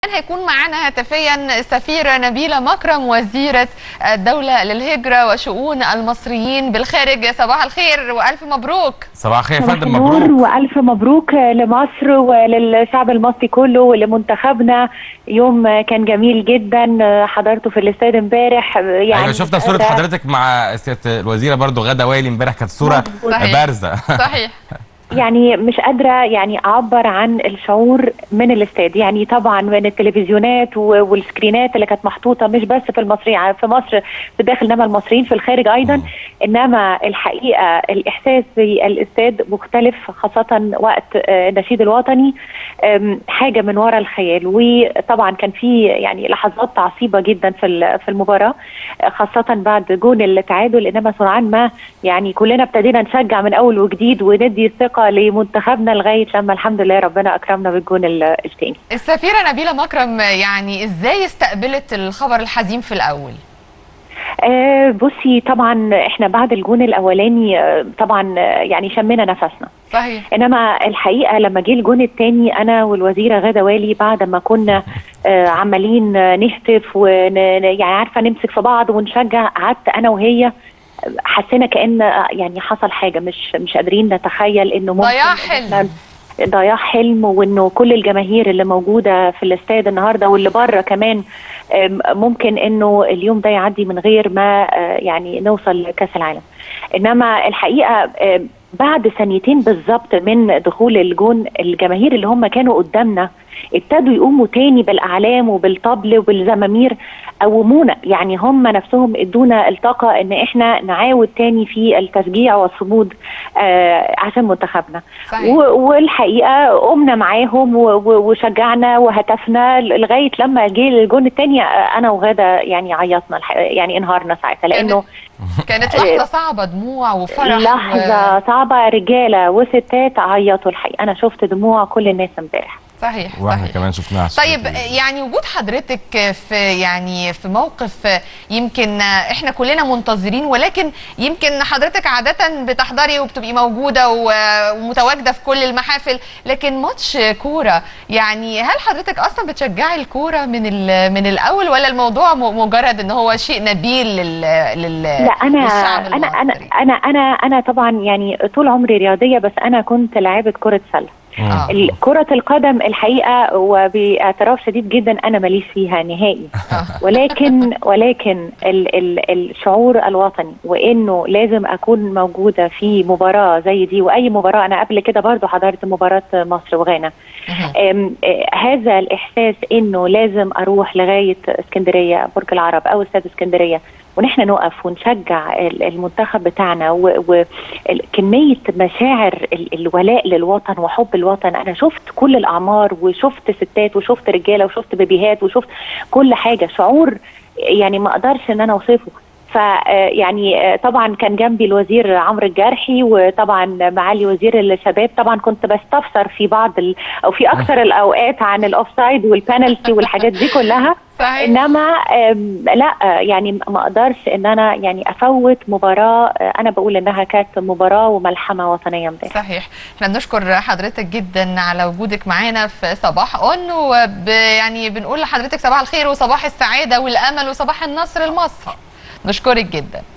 كمان هيكون معانا هاتفيا السفيره نبيله مكرم وزيره الدوله للهجره وشؤون المصريين بالخارج صباح الخير والف مبروك صباح الخير يا صباح فندم النور مبروك والف مبروك لمصر وللشعب المصري كله ولمنتخبنا يوم كان جميل جدا حضرته في الاستاد امبارح يعني ايوه شفنا صوره ده- حضرتك مع سياده الوزيره برضو غدا وائل امبارح كانت صوره مظبوط. صحيح. بارزه صحيح يعني مش قادره يعني اعبر عن الشعور من الاستاد يعني طبعا من التلفزيونات و- والسكرينات اللي كانت محطوطه مش بس في المصري في مصر في داخل انما المصريين في الخارج ايضا انما الحقيقه الاحساس في الاستاد مختلف خاصه وقت آه، النشيد الوطني آم، حاجه من وراء الخيال وطبعا كان في يعني لحظات عصيبه جدا في ال- في المباراه آه، خاصه بعد جون التعادل انما سرعان ما يعني كلنا ابتدينا نشجع من اول وجديد وندي الثقه لمنتخبنا لغايه لما الحمد لله ربنا اكرمنا بالجون ال- الثاني السفيره نبيله مكرم يعني ازاي استقبلت الخبر الحزين في الاول آه بصي طبعا احنا بعد الجون الاولاني آه طبعا آه، يعني شمينا نفسنا صحيح انما الحقيقه لما جه الجون الثاني انا والوزيره غاده والي بعد ما كنا آه عمالين آه، نهتف ون يعني عارفه نمسك في بعض ونشجع قعدت انا وهي آه، حسينا كان آه، يعني حصل حاجه مش مش قادرين نتخيل انه ممكن ضياع إن حلم. إحنا ضياع حلم وانه كل الجماهير اللي موجوده في الاستاد النهارده واللي بره كمان آم، ممكن انه اليوم ده يعدي من غير ما آه، يعني نوصل لكاس العالم انما الحقيقه آم، بعد ثانيتين بالظبط من دخول الجون الجماهير اللي هم كانوا قدامنا ابتدوا يقوموا تاني بالاعلام وبالطبل وبالزمامير قومونا يعني هم نفسهم ادونا الطاقه ان احنا نعاود تاني في التشجيع والصمود آه عشان منتخبنا صحيح. و- والحقيقه قمنا معاهم و- و- وشجعنا وهتفنا لغايه لما جه الجون الثاني انا وغاده يعني عيطنا الح- يعني انهارنا ساعتها لانه كانت لحظه صعبه دموع وفرح لحظه صعبه رجاله وستات عيطوا الحقيقه انا شفت دموع كل الناس امبارح و... صحيح واحنا صحيح كمان شفناها طيب يعني وجود حضرتك في يعني في موقف يمكن احنا كلنا منتظرين ولكن يمكن حضرتك عادة بتحضري وبتبقي موجودة و- ومتواجدة في كل المحافل لكن ماتش كورة يعني هل حضرتك اصلا بتشجعي الكورة من ال- من الاول ولا الموضوع م- مجرد ان هو شيء نبيل لل لل لا انا للشعب انا انا المصري؟ انا انا انا طبعا يعني طول عمري رياضيه بس انا كنت لاعبه كره سله آه. ال- كرة القدم الحقيقة وباعتراف شديد جدا أنا ماليش فيها نهائي آه. ولكن ولكن ال ال الشعور الوطني وإنه لازم أكون موجودة في مباراة زي دي وأي مباراة أنا قبل كده برضو حضرت مباراة مصر وغانا مهم. أم، آه، هذا الإحساس إنه لازم أروح لغاية اسكندرية برج العرب أو استاد اسكندرية ونحن نقف ونشجع ال- المنتخب بتاعنا وكمية مشاعر ال- الولاء للوطن وحب الوطن أنا شفت كل الأعمار وشفت ستات وشفت رجالة وشفت بيبيهات وشفت كل حاجة شعور يعني ما أقدرش إن أنا أوصفه ف يعني طبعا كان جنبي الوزير عمرو الجرحي وطبعا معالي وزير الشباب طبعا كنت بستفسر في بعض ال او في اكثر الاوقات عن الاوفسايد والبنالتي والحاجات دي كلها صحيح انما آم، لا آه، يعني ما اقدرش ان انا يعني افوت مباراه آه، انا بقول انها كانت مباراه وملحمه وطنيه امبارح صحيح احنا بنشكر حضرتك جدا على وجودك معانا في صباح اون وب يعني بنقول لحضرتك صباح الخير وصباح السعاده والامل وصباح النصر لمصر نشكرك جدا